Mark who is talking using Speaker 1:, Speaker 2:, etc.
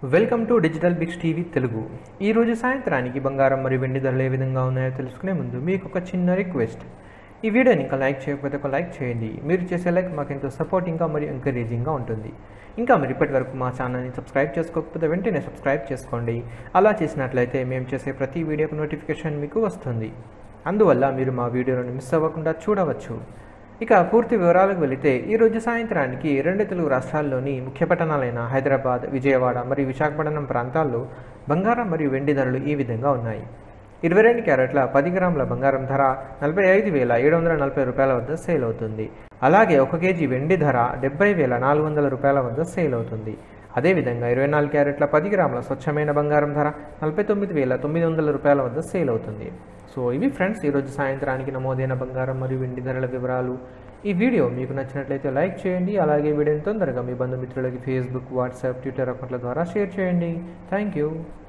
Speaker 1: welcome to digital bix TV Telugu ఈ రోజు సాయంత్రానికి బంగారం మరియు వెండి ధరలు ఏ విధంగా ఉన్నాయో తెలుసుకునే ముందు మీకు ఒక చిన్న రిక్వెస్ట్ ఈ వీడియోని ఇంకా లైక్ చేయకపోతే ఒక లైక్ చేయండి మీరు చేసే లైక్ మాకు ఎంతో సపోర్టింగ్గా మరియు ఎంకరేజింగ్గా ఉంటుంది ఇంకా మీరు ఇప్పటి వరకు మా ఛానల్ని సబ్స్క్రైబ్ చేసుకోకపోతే వెంటనే సబ్స్క్రైబ్ చేసుకోండి అలా చేసినట్లయితే మేము చేసే ప్రతి వీడియోకు నోటిఫికేషన్ మీకు వస్తుంది అందువల్ల మీరు మా వీడియోలను మిస్ అవ్వకుండా చూడవచ్చు ఇక పూర్తి వివరాలకు వెళితే ఈ రోజు సాయంత్రానికి రెండు తెలుగు రాష్ట్రాల్లోని ముఖ్య పట్టణాలైన హైదరాబాద్ విజయవాడ మరియు విశాఖపట్నం ప్రాంతాల్లో బంగారం మరియు వెండి ధరలు ఈ విధంగా ఉన్నాయి ఇరవై రెండు క్యారెట్ల పది గ్రాముల బంగారం ధర నలభై ఐదు వేల ఏడు వందల నలభై రూపాయల వద్ద సేల్ అవుతుంది అలాగే ఒక కేజీ వెండి ధర డెబ్బై వేల నాలుగు వందల రూపాయల వద్ద సేల్ అవుతుంది అదేవిధంగా ఇరవై నాలుగు క్యారెట్ల పది గ్రాముల స్వచ్ఛమైన బంగారం ధర నలభై తొమ్మిది వేల తొమ్మిది వందల రూపాయల వద్ద సేల్ అవుతుంది సో ఇవి ఫ్రెండ్స్ ఈరోజు సాయంత్రానికి నమోదైన బంగారం మరియు వెండి ధరల వివరాలు ఈ వీడియో మీకు నచ్చినట్లయితే లైక్ చేయండి అలాగే వీడియోని తొందరగా మీ బంధుమిత్రులకి ఫేస్బుక్ వాట్సాప్ ట్విట్టర్ అకౌంట్ల ద్వారా షేర్ చేయండి థ్యాంక్ యూ